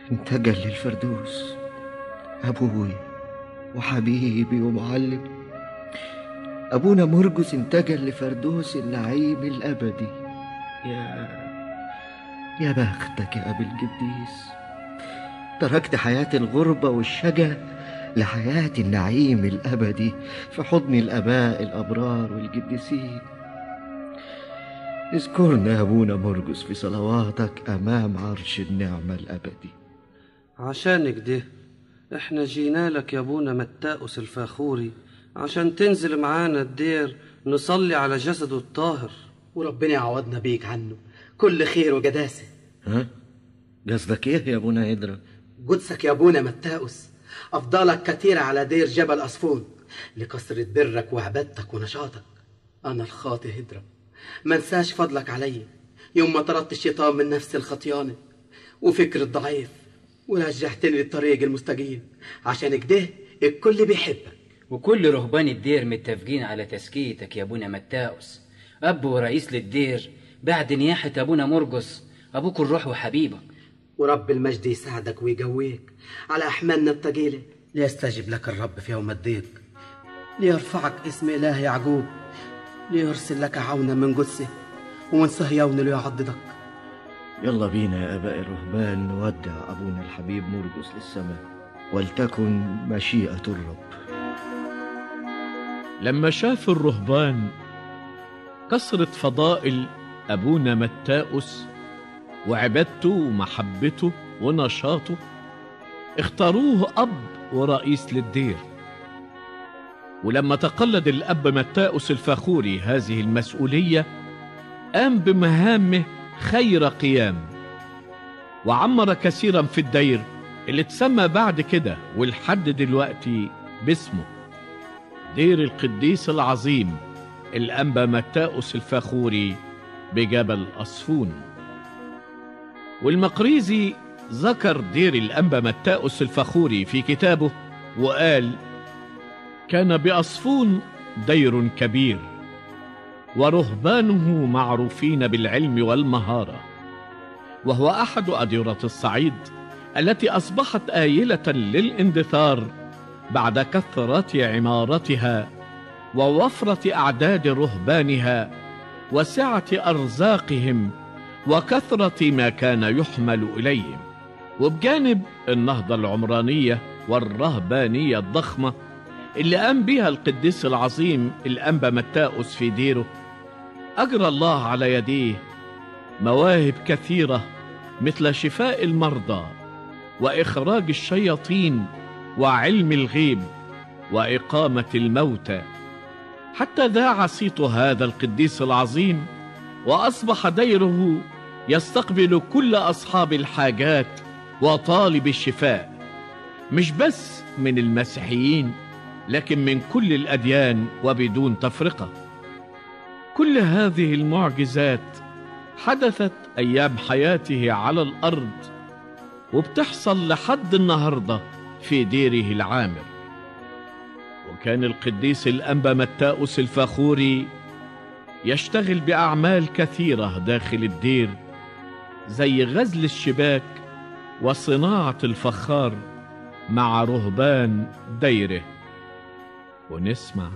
انتقل للفردوس أبوي وحبيبي ومعلم أبونا مرقس انتقل لفردوس النعيم الأبدي يا يا بختك يا أبي القديس تركت حياة الغربة والشجا لحياة النعيم الأبدي في حضن الآباء الأبرار والقديسين اذكرنا يا أبونا مرقس في صلواتك أمام عرش النعمة الأبدي عشانك ده احنا جينا لك يا ابونا متاؤس الفاخوري عشان تنزل معانا الدير نصلي على جسده الطاهر وربنا يعوضنا بيك عنه كل خير وجداسة ها؟ قصدك إيه يا أبونا هدرة؟ قدسك يا ابونا متاؤس أفضالك كثيرة على دير جبل أصفون لكثرة برك وعبادتك ونشاطك أنا الخاطي هدرة ما انساش فضلك علي يوم ما طردت الشيطان من نفس الخطيانة وفكر الضعيف ورجعتني للطريق المستقيم عشان كده الكل بيحبك وكل رهبان الدير متفقين على تزكيتك يا ابونا متاوس اب ورئيس للدير بعد نياحة ابونا مرقس ابوك الروح وحبيبك ورب المجد يساعدك ويقويك على أحمالنا الثقيلة ليستجب لك الرب في يوم الضيق ليرفعك اسم إله يعقوب ليرسل لك عونا من قدسه ومن صهيون ليعضدك يلا بينا يا آباء الرهبان نودع أبونا الحبيب مرقس للسماء ولتكن مشيئة الرب لما شاف الرهبان كثرة فضائل أبونا متاؤس وعبادته ومحبته ونشاطه اختاروه أب ورئيس للدير ولما تقلد الأب متاؤس الفخوري هذه المسؤولية قام بمهامه خير قيام وعمر كثيرا في الدير اللي اتسمى بعد كده ولحد دلوقتي باسمه دير القديس العظيم الأنبا متاؤس الفخوري بجبل أصفون والمقريزي ذكر دير الأنبا متاؤس الفخوري في كتابه وقال كان بأصفون دير كبير ورهبانه معروفين بالعلم والمهارة وهو أحد أديرة الصعيد التي أصبحت آيلة للاندثار بعد كثرة عمارتها ووفرة أعداد رهبانها وسعة أرزاقهم وكثرة ما كان يحمل إليهم وبجانب النهضة العمرانية والرهبانية الضخمة اللي قام بها القديس العظيم الأنبا متاؤس في ديره أجرى الله على يديه مواهب كثيرة مثل شفاء المرضى وإخراج الشياطين وعلم الغيب وإقامة الموتى حتى ذاع صيت هذا القديس العظيم وأصبح ديره يستقبل كل أصحاب الحاجات وطالب الشفاء مش بس من المسيحيين لكن من كل الأديان وبدون تفرقة كل هذه المعجزات حدثت أيام حياته على الأرض وبتحصل لحد النهاردة في ديره العامر وكان القديس الأنبا متاؤس الفخوري يشتغل بأعمال كثيرة داخل الدير زي غزل الشباك وصناعة الفخار مع رهبان ديره ونسمع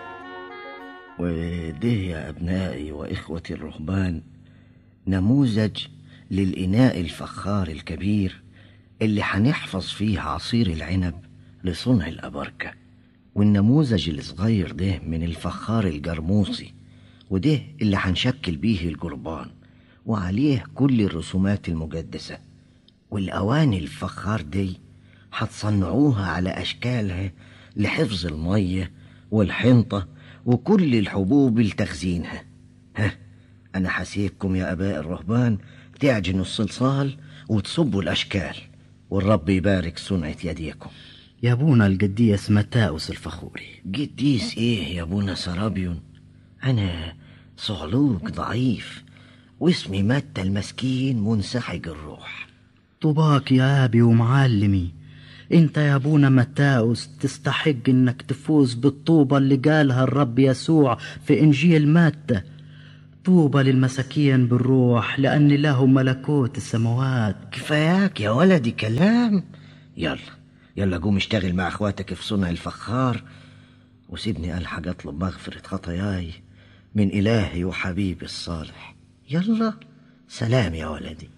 وده يا أبنائي وإخوتي الرهبان نموذج للإناء الفخار الكبير اللي هنحفظ فيه عصير العنب لصنع الأبركة والنموذج الصغير ده من الفخار الجرموسي وده اللي هنشكل بيه الجربان وعليه كل الرسومات المجدسة والأواني الفخار دي هتصنعوها على أشكالها لحفظ المية والحنطة وكل الحبوب لتخزينها ها أنا حسيبكم يا أباء الرهبان تعجنوا الصلصال وتصبوا الأشكال والرب يبارك صنعة يديكم يا ابونا القديس متاؤس الفخوري قديس إيه يا أبونا سرابيون أنا صعلوك ضعيف واسمي متى المسكين منسحق الروح طوباك يا أبي ومعلمي انت يا ابونا متاوس تستحق انك تفوز بالطوبة اللي قالها الرب يسوع في انجيل متى طوبى للمساكين بالروح لأن لهم ملكوت السماوات كفاياك يا ولدي كلام يلا يلا قوم اشتغل مع اخواتك في صنع الفخار وسيبني الحق اطلب مغفرة خطاياي من الهي وحبيبي الصالح يلا سلام يا ولدي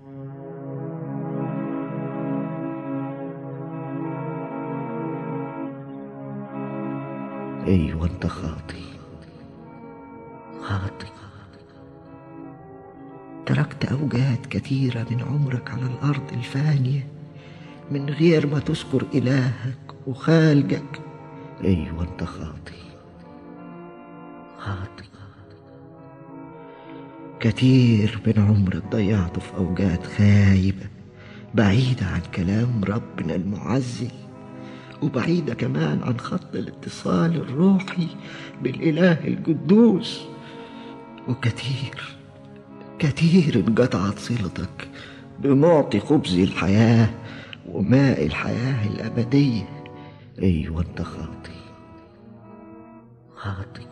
ايوه انت خاطي خاطي تركت اوقات كثيره من عمرك على الارض الفانيه من غير ما تذكر الهك وخالقك ايوه انت خاطي خاطي كتير من عمرك ضيعته في اوقات خايبه بعيده عن كلام ربنا المعزي وبعيدة كمان عن خط الاتصال الروحي بالإله القدوس وكثير كثير انقطعت صلتك بمعطي خبز الحياة وماء الحياة الأبدية أيوة أنت خاطي خاطي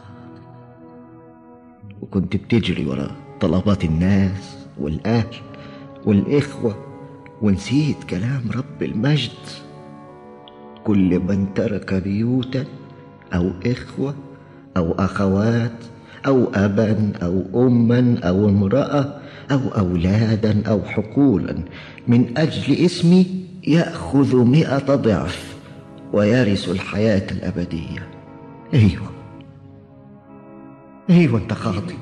وكنت بتجري ورا طلبات الناس والأهل والإخوة ونسيت كلام رب المجد كل من ترك بيوتا او اخوه او اخوات او ابا او اما او امراه او اولادا او حقولا من اجل اسمي ياخذ مئه ضعف ويرث الحياه الابديه ايوه ايوه انت خاطي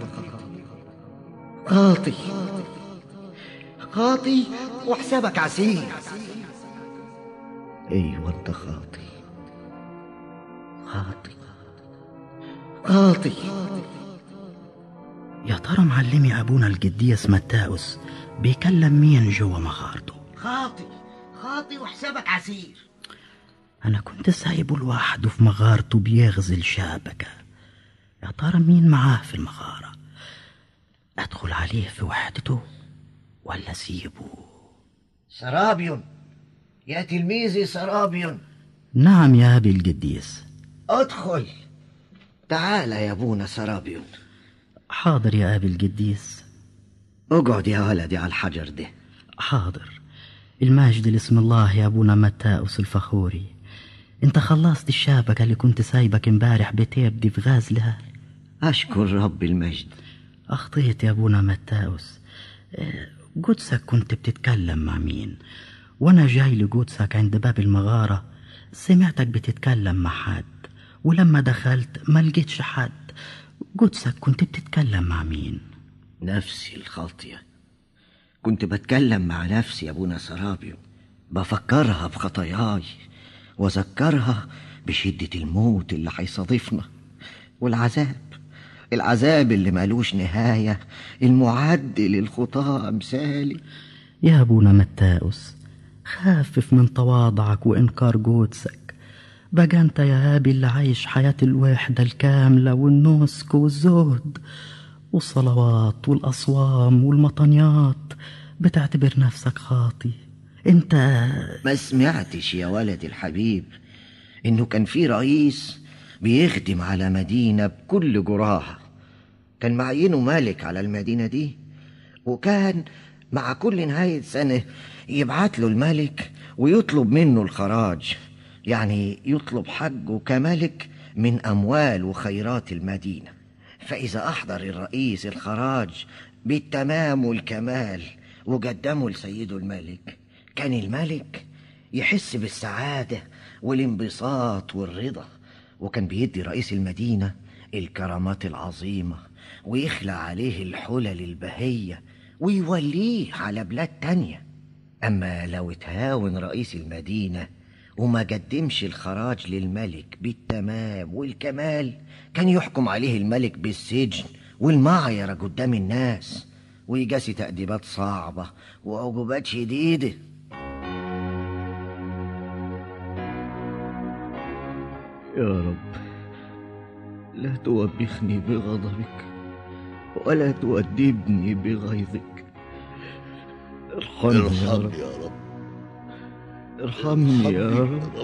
خاطي خاطي وحسابك عسير ايوه انت خاطي خاطي خاطي يا ترى معلمي أبونا القديس متاوس بيكلم مين جوا مغارته خاطي خاطي وحسابك عسير أنا كنت سايبه لوحده في مغارته بيغزل شابكة يا ترى مين معاه في المغارة أدخل عليه في وحدته ولا سيبه سرابيون يا تلميذي سرابيون نعم يا أبي القديس ادخل تعال يا ابونا سرابيون حاضر يا أبي القديس اقعد يا ولدي على الحجر ده حاضر الماجد لاسم الله يا أبونا متاوس الفخوري انت خلصت الشابكة اللي كنت سايبك امبارح بتبدي في غازلها اشكر رب المجد أخطيت يا أبونا متاوس آه، قدسك كنت بتتكلم مع مين وأنا جاي لقدسك عند باب المغارة سمعتك بتتكلم مع حد ولما دخلت ما لقيتش حد قدسك كنت بتتكلم مع مين نفسي الخاطية كنت بتكلم مع نفسي يا ابونا سرابيو بفكرها بخطاياي واذكرها بشدة الموت اللي هيصادفنا والعذاب العذاب اللي مالوش نهاية المعد للخطاة أمثالي يا أبونا متاوس خفف من تواضعك وإنكار قدسك بقى أنت يا أبي اللي عايش حياة الوحدة الكاملة والنسك والزهد والصلوات والأصوام والمطنيات بتعتبر نفسك خاطي أنت ما سمعتش يا ولدي الحبيب إنه كان في رئيس بيخدم على مدينة بكل جراها كان معينه مالك على المدينة دي وكان مع كل نهاية سنة يبعت له الملك ويطلب منه الخراج يعني يطلب حقه كملك من أموال وخيرات المدينة فإذا أحضر الرئيس الخراج بالتمام والكمال وقدمه لسيده الملك كان الملك يحس بالسعادة والانبساط والرضا وكان بيدي رئيس المدينة الكرامات العظيمة ويخلع عليه الحلل البهية ويوليه على بلاد تانية أما لو اتهاون رئيس المدينة وما قدمش الخراج للملك بالتمام والكمال كان يحكم عليه الملك بالسجن والمعيرة قدام الناس ويجاسي تأديبات صعبة وعقوبات شديدة يا رب لا توبخني بغضبك ولا تؤدبني بغيظك ارحمني يا رب ارحمني يا رب ارحمني يا ارحمني رب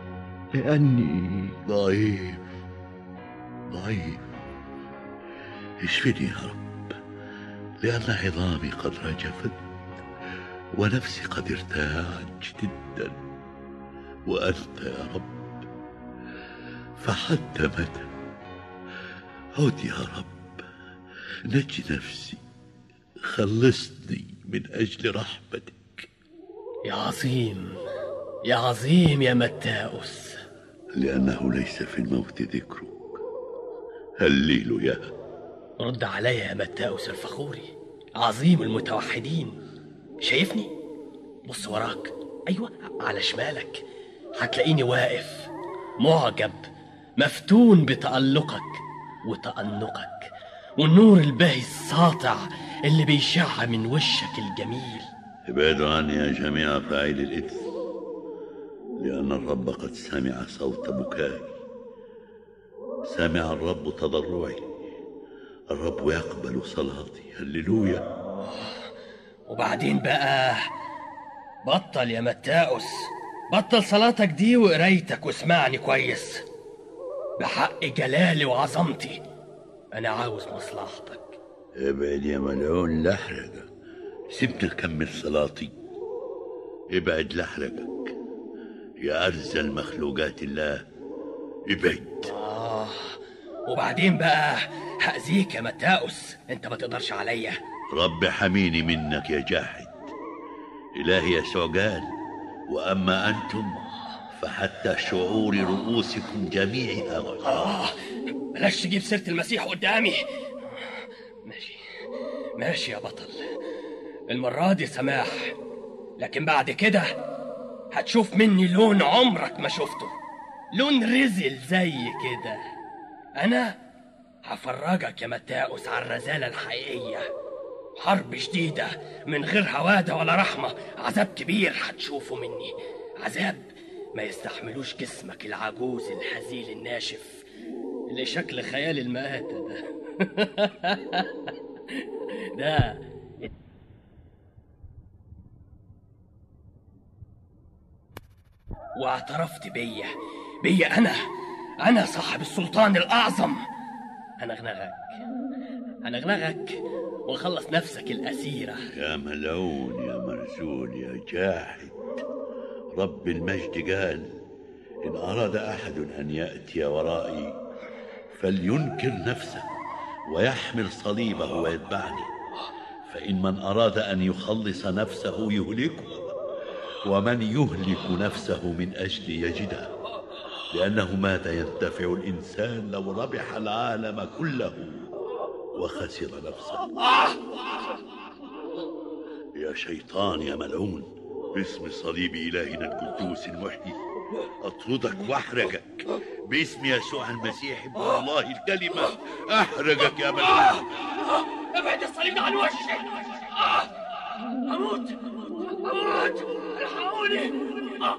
لأني ضعيف ضعيف اشفني يا رب لأن عظامي قد رجفت ونفسي قد ارتاعت جدا وأنت يا رب فحتى متى عد يا رب نجي نفسي خلصني من أجل رحمتك يا عظيم يا عظيم يا متاؤس لأنه ليس في الموت ذكرك هللويا رد عليا يا متاؤس الفخوري عظيم المتوحدين شايفني بص وراك ايوه على شمالك هتلاقيني واقف معجب مفتون بتألقك وتأنقك والنور الباهي الساطع اللي بيشع من وشك الجميل ابعدوا عني يا جميع فاعلي الإثم لأن الرب قد سمع صوت بكائي سمع الرب تضرعي الرب يقبل صلاتي هللويا وبعدين بقى بطل يا متاؤس بطل صلاتك دي وقرايتك واسمعني كويس بحق جلالي وعظمتي انا عاوز مصلحتك ابعد يا ملعون لحرجك سيبني اكمل صلاتي ابعد لحرجك يا ارزل مخلوقات الله ابعد آه وبعدين بقى هأذيك يا متاؤس انت ما تقدرش عليا رب حميني منك يا جاحد إلهي يسوع قال وأما أنتم فحتى شعور رؤوسكم جميعها آه بلاش تجيب سيرة المسيح قدامي ماشي ماشي يا بطل المرة دي سماح لكن بعد كده هتشوف مني لون عمرك ما شفته لون رزل زي كده أنا هفرجك يا متاؤس على الرزالة الحقيقية حرب شديدة من غير هوادة ولا رحمة عذاب كبير هتشوفه مني عذاب ما يستحملوش جسمك العجوز الهزيل الناشف اللي شكل خيال المآتة ده ده واعترفت بيا بيا أنا أنا صاحب السلطان الأعظم هنغنغك هنغنغك ونخلص نفسك الأسيرة يا ملعون يا مرزول يا جاحد رب المجد قال إن أراد أحد أن يأتي ورائي فلينكر نفسه ويحمل صليبه ويتبعني فإن من أراد أن يخلص نفسه يهلكه ومن يهلك نفسه من أجل يجدها لأنه ماذا ينتفع الإنسان لو ربح العالم كله وخسر نفسه يا شيطان يا ملعون باسم صليب إلهنا القدوس المحيي أطردك وأحرجك باسم يسوع المسيح ابن الله الكلمة أحرجك يا ملعون ابعد الصليب عن وشي آه. أموت أموت الحقوني آه.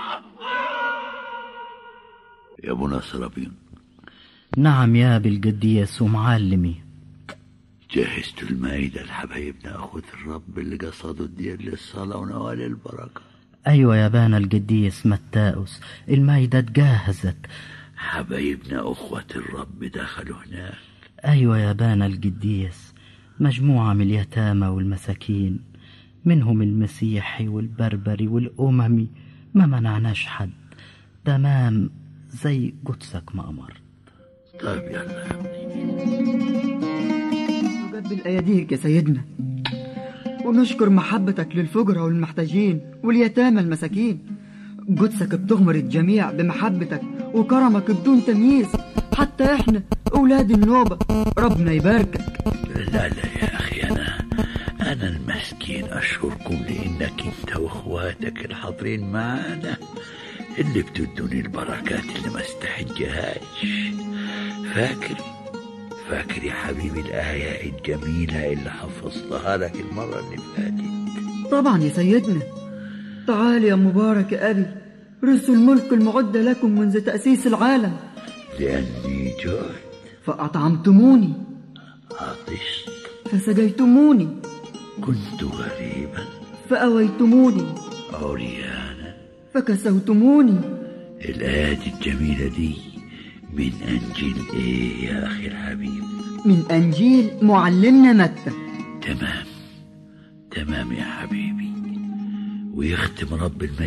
يا ابو نصر أبين نعم يا أبي القديس ومعلمي جهزت المائدة لحبايبنا أخوة الرب اللي قصدوا الدين للصلاة ونوال البركة أيوة يا بانا القديس متاؤس المايدة اتجهزت حبايبنا أخوة الرب دخلوا هناك أيوة يا بانا القديس مجموعة من اليتامى والمساكين منهم المسيحي والبربري والأممي ما منعناش حد تمام زي قدسك ما أمرت طيب يلا يا ابني نقبل أيديك يا سيدنا ونشكر محبتك للفقراء والمحتاجين واليتامى المساكين قدسك بتغمر الجميع بمحبتك وكرمك بدون تمييز حتى احنا أولاد النوبة ربنا يباركك لا لا يا أخي أنا أنا المسكين أشكركم لأنك أنت وأخواتك الحاضرين معانا اللي بتدوني البركات اللي ما استحجهاش فاكر فاكر يا حبيبي الآية الجميلة اللي حفظتها لك المرة اللي فاتت طبعا يا سيدنا تعال يا مبارك يا أبي رثوا الملك المعد لكم منذ تأسيس العالم لأني جعت فأطعمتموني عطشت فسقيتموني كنت غريبا فأويتموني عريانا فكسوتموني الآيات الجميلة دي من أنجيل إيه يا أخي الحبيب من أنجيل معلمنا متى تمام تمام يا حبيبي ويختم رب المجد